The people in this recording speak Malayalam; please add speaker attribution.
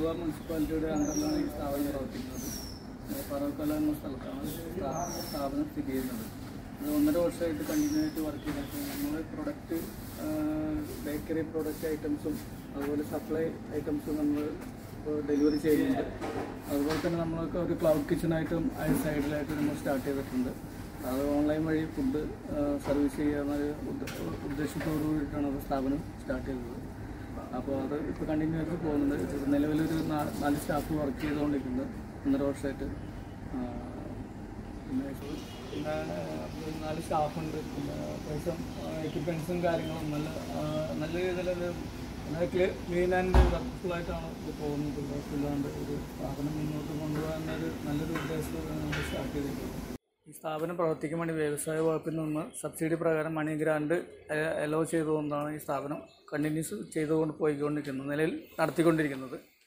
Speaker 1: ആലുവ മുനിസിപ്പാലിറ്റിയുടെ അണ്ടറിലാണ് ഈ സ്ഥാപനം പ്രവർത്തിക്കുന്നത് ഏഹ് പറവക്കല എന്ന സ്ഥലത്താണ് സ്ഥാ- സ്ഥാപനം സ്ഥിതി ചെയ്യുന്നത് അത് ഒന്നര വർഷമായിട്ട് കണ്ടിന്യൂ ആയിട്ട് വർക്ക് ചെയ്തിട്ട് നമ്മൾ പ്രൊഡക്റ്റ് ബേക്കറി പ്രൊഡക്റ്റ് ഐറ്റംസും അതുപോലെ സപ്ലൈ ഐറ്റംസും നമ്മൾ ഡെലിവറി ചെയ്യുന്നുണ്ട് അതുപോലെ തന്നെ നമ്മൾക്ക് ഒരു ക്ലൗഡ് കിച്ചണായിട്ടും അതിന് സൈഡിലായിട്ട് നമ്മൾ സ്റ്റാർട്ട് ചെയ്തിട്ടുണ്ട് അത് ഓൺലൈൻ വഴി ഫുഡ് സർവീസ് ചെയ്യാമെന്നൊരു ഉദ്ദ- ഉദ്ദേശത്തോടു കൂടിയിട്ടാണ് അത് സ്ഥാപനം സ്റ്റാർട്ട് ചെയ്തത് അപ്പോൾ അത് ഇപ്പോൾ കണ്ടിന്യൂ ആയിട്ട് പോകുന്നുണ്ട് ഇത് നിലവിലൊരു നാ- നാല് സ്റ്റാഫ് വർക്ക് ചെയ്തുകൊണ്ടിരിക്കുന്നത് ഒന്നര വർഷമായിട്ട് ആ, പിന്നെ പിന്നെ ഒരു നാല് സ്റ്റാഫുണ്ട് പിന്നെ അത്യാവശ്യം എക്യുപ്മെൻസും കാര്യങ്ങളും നല്ല ആ, നല്ല രീതിയിലൊരു നല്ല ക്ലീൻ ആൻഡ് വർക്ക്ഫുള്ളായിട്ടാണ് ഇത് പോകുന്നത് കുഴപ്പമില്ലാണ്ട് ഒരു സ്ഥാപനം മുന്നോട്ട് കൊണ്ടുപോകാൻ ഒരു നല്ലൊരു ഉദ്ദേശത്തോടെയാണ് നമ്മൾ സ്റ്റാർട്ട് ചെയ്തിട്ടുള്ളത് ഈ സ്ഥാപനം പ്രവർത്തിക്കാൻ വേണ്ടി വ്യവസായ വകുപ്പിൽ നിന്ന് സബ്സിഡി പ്രകാരം മണി ഗ്രാൻഡ് അലോ ചെയ്തുകൊണ്ടാണ് ഈ സ്ഥാപനം കണ്ടിന്യൂസ് ചെയ്തുകൊണ്ട് പോയിക്കൊണ്ടിരിക്കുന്നത് നിലയിൽ നടത്തിക്കൊണ്ടിരിക്കുന്നത്